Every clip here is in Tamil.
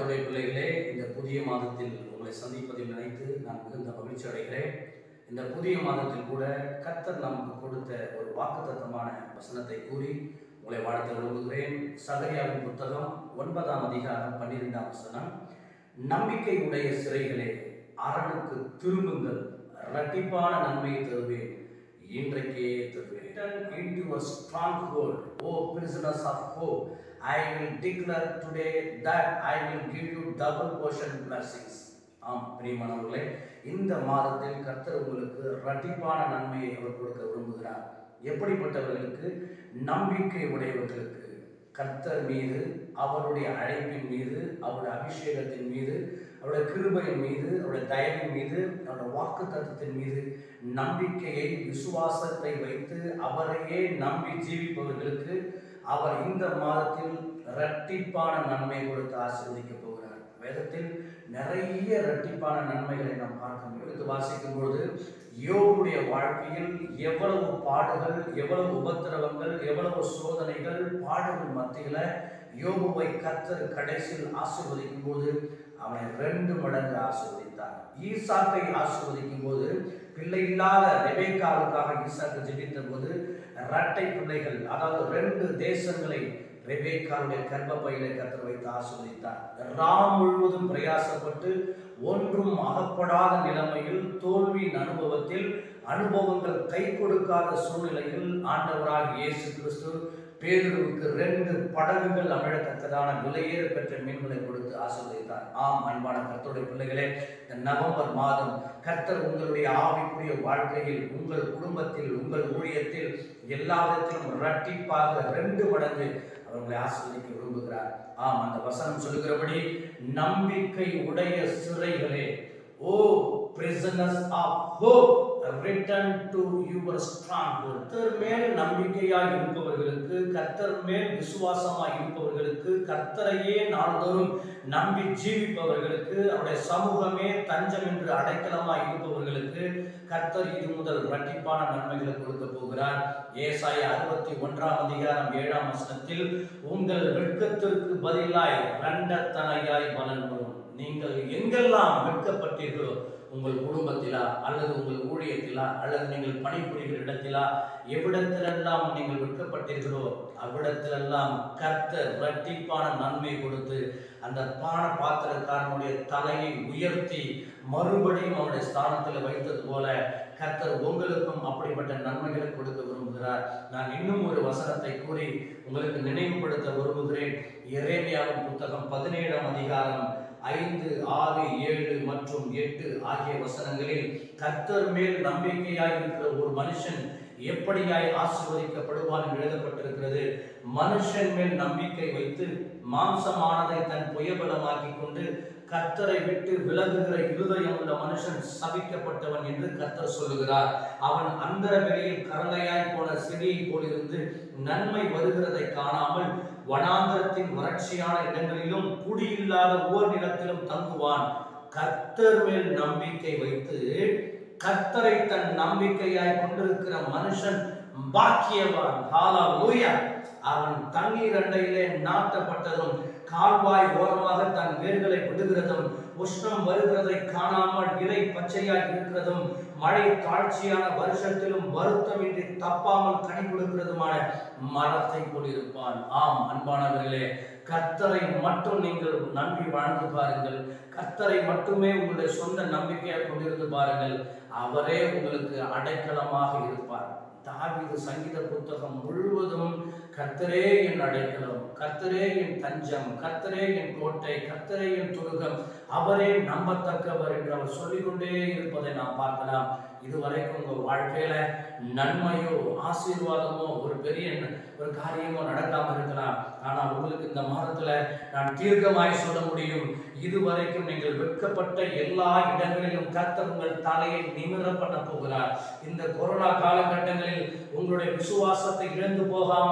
கர்த்தருடைய பிள்ளைகளே இந்த புதிய மாதத்தில் உங்களை சந்திப்பதில் நினைத்து நான் மிகுந்த மகிழ்ச்சி அடைகிறேன் இந்த புதிய மாதத்தில் கூட கர்த்தர் நமக்கு கொடுத்த ஒரு வாக்குத்தத்தமான வசனத்தை கூறி உங்களை வாழ்த்த விரும்புகிறேன் சகரியாவின் புத்தகம் ஒன்பதாம் அதிகாரம் பன்னிரெண்டாம் வசனம் நம்பிக்கை உடைய சிறைகளே அரணுக்கு திரும்புங்கள் இரட்டிப்பான நன்மையை தருவேன் இன்றைக்கே தருவேன் Return into a stronghold, O prisoners of hope. I will declare today that I will give you double portion blessings. ஆம் பிரியமானவர்களே இந்த மாதத்தில் கர்த்தர் உங்களுக்கு இரட்டிப்பான நன்மையை அவர் கொடுக்க விரும்புகிறார் எப்படிப்பட்டவர்களுக்கு நம்பிக்கை உடையவர்களுக்கு கர்த்தர் மீது அவருடைய அழைப்பின் மீது அவருடைய அபிஷேகத்தின் மீது அவருடைய கிருபையின் மீது அவருடைய தயவின் மீது அவருடைய வாக்கு தத்துவத்தின் மீது நம்பிக்கையை விசுவாசத்தை வைத்து அவரையே நம்பி ஜீவிப்பவர்களுக்கு அவர் இந்த மாதத்தில் இரட்டிப்பான நன்மை கொடுத்து ஆசீர்வதிக்க போகிறார் வேதத்தில் நிறைய இரட்டிப்பான நன்மைகளை நாம் பார்க்க முடியும் எடுத்து வாசிக்கும் பொழுது யோகுடைய வாழ்க்கையில் எவ்வளவு பாடுகள் எவ்வளவு உபத்திரவங்கள் எவ்வளவு சோதனைகள் பாடுகள் மத்தியில யோகுவை கத்தர் கடைசியில் ஆசீர்வதிக்கும் போது அவனை ரெண்டு மடங்கு ஆசீர்வதித்தார் ஈசாக்கை ஆசீர்வதிக்கும் போது பிள்ளை இல்லாத ரெபேக்காவுக்காக ஈசாக்கு ஜெபித்த போது இரட்டை பிள்ளைகள் அதாவது ரெண்டு தேசங்களை ரெபேக்காவுடைய கர்ப்பப்பையில கத்தர் வைத்து ஆசீர்வதித்தார் ராம் முழுவதும் பிரயாசப்பட்டு ஒன்றும் அகப்படாத நிலைமையில் தோல்வியின் அனுபவத்தில் அனுபவங்கள் கை கொடுக்காத சூழ்நிலையில் ஆண்டவராக இயேசு கிறிஸ்து பேதுருவுக்கு ரெண்டு படகுகள் அமிழத்தக்கதான விலையேற பெற்ற மீன்களை கொடுத்து ஆசீர்வதித்தார் ஆம் அன்பான கர்த்தருடைய பிள்ளைகளே இந்த நவம்பர் மாதம் கர்த்தர் உங்களுடைய ஆவிக்குரிய வாழ்க்கையில் உங்கள் குடும்பத்தில் உங்கள் ஊழியத்தில் எல்லா விதத்திலும் இரட்டிப்பாக ரெண்டு மடங்கு அவர்களை ஆசீர்வதிக்க விரும்புகிறார் ஆம் அந்த வசனம் சொல்லுகிறபடி நம்பிக்கை உடைய சிறைகளே ஓ prisoners of hope return to your stronghold கர்த்தர் மேல் நம்பிக்கையாய் இருப்பவர்களுக்கு கர்த்தர் மேல் விசுவாசமாய் இருப்பவர்களுக்கு கர்த்தரையே நாள்தோறும் நம்பி ஜீவிப்பவர்களுக்கு அவருடைய சமூகமே தஞ்சம் என்று அடைக்கலமாய் இருப்பவர்களுக்கு கர்த்தர் இது முதல் இரட்டிப்பான நன்மைகளை கொடுக்க போகிறார் ஏசாய அறுபத்தி ஒன்றாம் அதிகாரம் ஏழாம் வசனத்தில் உங்கள் வெட்கத்திற்கு பதிலாய் இரண்டத்தனையாய் பலன் வரும் நீங்கள் எங்கெல்லாம் வெட்கப்பட்டீர்களோ உங்கள் குடும்பத்திலா அல்லது உங்கள் ஊழியத்திலா அல்லது நீங்கள் பணிபுரிகிற இடத்திலா எவ்விடத்திலெல்லாம் நீங்கள் வெட்கப்பட்டீர்களோ அவ்விடத்திலெல்லாம் கர்த்தர் இரட்டிப்பான நன்மை கொடுத்து அந்த பான பாத்திரக்காரனுடைய தலையை உயர்த்தி மறுபடியும் அவருடைய ஸ்தானத்தில் வைத்தது போல கர்த்தர் உங்களுக்கும் அப்படிப்பட்ட நன்மைகளை கொடுக்க விரும்புகிறார் நான் இன்னும் ஒரு வசனத்தை கூறி உங்களுக்கு நினைவுபடுத்த விரும்புகிறேன் எரேமியாவின் புத்தகம் பதினேழாம் அதிகாரம் ஐந்து ஆறு ஏழு மற்றும் எட்டு ஆகிய வசனங்களில் கர்த்தர் மேல் நம்பிக்கையாய் இருக்கிற ஒரு மனுஷன் எப்படியாய் ஆசீர்வதிக்கப்படுவான் என்று எழுதப்பட்டிருக்கிறது மனுஷன் மேல் நம்பிக்கை வைத்து மாம்சமானதை தன் புயபலமாக்கி கொண்டு கர்த்தரை விட்டு விலகுகிற இருதயம் உள்ள மனுஷன் சபிக்கப்பட்டவன் என்று கர்த்தர் சொல்லுகிறார் அவன் அந்த வெளியில் கரலையாய் போன சிறியை போலிருந்து நன்மை வருகிறதை காணாமல் வனாந்தரத்தின் வறட்சியான இடங்களிலும் குடியில்லாத ஓர் நிலத்திலும் தங்குவான் கர்த்தர் மேல் நம்பிக்கை வைத்து கர்த்தரை தன் நம்பிக்கையாய் கொண்டிருக்கிற மனுஷன் பாக்கியவான் ஹalleluya அவன் தண்ணீர் அண்டையிலே நாட்டப்பட்டதும் கால்வாய் ஓரமாக தன் வேர்களை விடுகிறதும் உஷ்ணம் வருகிறதை காணாமல் இலை பச்சையாய் இருக்கிறதும் மழை தாழ்ச்சியான வருஷத்திலும் வருத்தமின்றி தப்பாமல் கனி கொடுக்கிறதுமான மரத்தை கொண்டிருப்பான் ஆம் அன்பானவர்களே கர்த்தரை மட்டும் நீங்கள் நம்பி வாழ்ந்து பாருங்கள் கர்த்தரை மட்டுமே உங்களுடைய சொந்த நம்பிக்கையாக கொண்டிருந்து பாருங்கள் அவரே உங்களுக்கு அடைக்கலமாக இருப்பார் தாவீது சங்கீத புத்தகம் முழுவதும் கர்த்தரே என் அடைக்கலம் கர்த்தரே என் தஞ்சம் கர்த்தரே என் கோட்டை கர்த்தரே என் துருகம் அவரே நம்பத்தக்கவர் என்று அவர் சொல்லிக்கொண்டே இருப்பதை நாம் பார்க்கலாம் இதுவரைக்கும் உங்க வாழ்க்கையில நன்மையோ ஆசீர்வாதமோ ஒரு பெரிய ஒரு காரியமோ நடக்காம இருக்கலாம் ஆனா உங்களுக்கு இந்த மாதத்துல நான் தீர்க்கமாய் சொல்ல முடியும் இதுவரைக்கும் நீங்கள் வெட்கப்பட்ட எல்லா இடங்களிலும் கர்த்தர் உங்கள் தலையை நிமிர பண்ண போகிறார் இந்த கொரோனா காலகட்டங்களில் உங்களுடைய விசுவாசத்தை இழந்து போகாமல்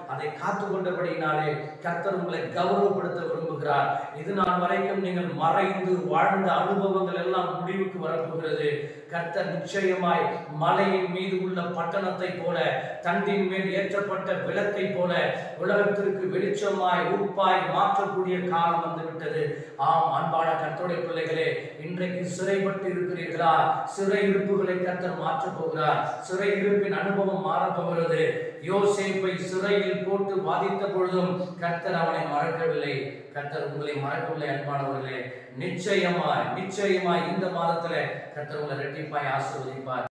அதை காத்து கொண்டபடியினாலே கர்த்தர் உங்களை கௌரவப்படுத்த விரும்புகிறார் இது நாள் வரைக்கும் நீங்கள் மறைந்து வாழ்ந்த அனுபவங்கள் எல்லாம் முடிவுக்கு வரப்போகிறது கர்த்தர் நிச்சயமாய் மலையின் மீது உள்ள பட்டணத்தை போல தண்டின் மேல் ஏற்றப்பட்ட விளக்கை போல உலகத்திற்கு வெளிச்சமாய் உப்பாய் மாற்றக்கூடிய காலம் வந்துவிட்டது ஆம் அன்பான கர்த்தருடைய பிள்ளைகளே இன்றைக்கு சிறைப்பட்டு இருக்கிறீர்களா சிறை இருப்புகளை கர்த்தர் மாற்றப் போகிறார் சிறை இருப்பின் அனுபவம் மாறப்போகிறது யோசேப்பை சிறையில் போட்டு வாதித்த பொழுதும் கர்த்தர் அவனை மறக்கவில்லை கர்த்தர் உங்களை மறக்கவில்லை அன்பானவர்களே நிச்சயமாய் நிச்சயமாய் இந்த மாதத்துல கர்த்தர் உங்களை ரெட்டிப்பாய் ஆசீர்வதிப்பார்